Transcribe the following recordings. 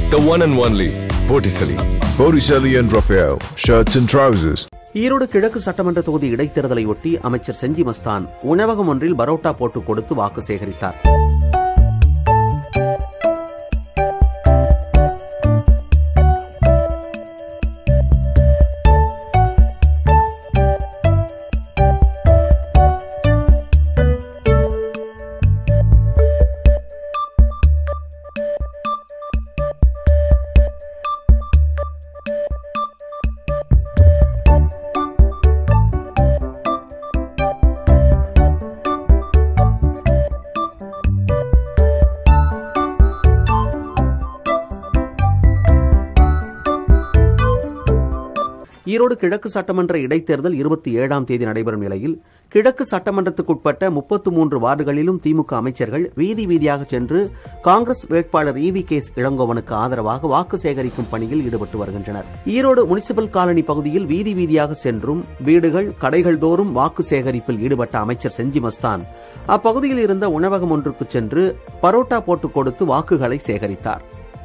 The one and only Botticelli. Botticelli and Raphael, shirts and trousers. Erode கிழக்கு சட்டமன்ற தொகுதி இடைத்தேர்தலை ஒட்டி அமைச்சர் செஞ்சி மஸ்தான் உணவகம் ஒன்றில் பரோட்டா போட்டு கொடுத்து வாக்கு சேகரித்தார் ஈரோடு கிழக்கு சட்டமன்ற இடைத்தேர்தல் இருபத்தி ஏழாம் தேதி நடைபெறும் நிலையில் கிழக்கு சட்டமன்றத்துக்குட்பட்ட முப்பத்து மூன்று வார்டுகளிலும் திமுக அமைச்சர்கள் வீதி வீதியாக சென்று காங்கிரஸ் வேட்பாளர் இவி கேஸ் இளங்கோவனுக்கு ஆதரவாக வாக்கு சேகரிக்கும் பணியில் ஈடுபட்டு வருகின்றனர் ஈரோடு முனிசிபல் காலனி பகுதியில் வீதி வீதியாக சென்றும் வீடுகள் கடைகள் தோறும் வாக்கு சேகரிப்பில் ஈடுபட்ட அமைச்சர் செஞ்சி மஸ்தான் அப்பகுதியில் இருந்த உணவகம் ஒன்றுக்கு சென்று பரோட்டா போட்டுக் கொடுத்து வாக்குகளை சேகரித்தார்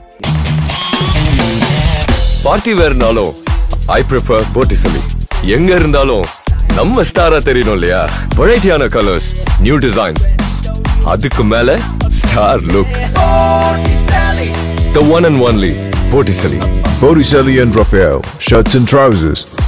பார்ட்டி வேர்னாலும் ஐ ப்ரிஃபர் Botticelli. எங்க இருந்தாலும் நம்ம ஸ்டாரா தெரியணும் இல்லையா வெரைட்டியான கலர்ஸ் நியூ டிசைன்ஸ் அதுக்கு மேல star look The one and only Botticelli. Botticelli and Raphael, shirts and trousers.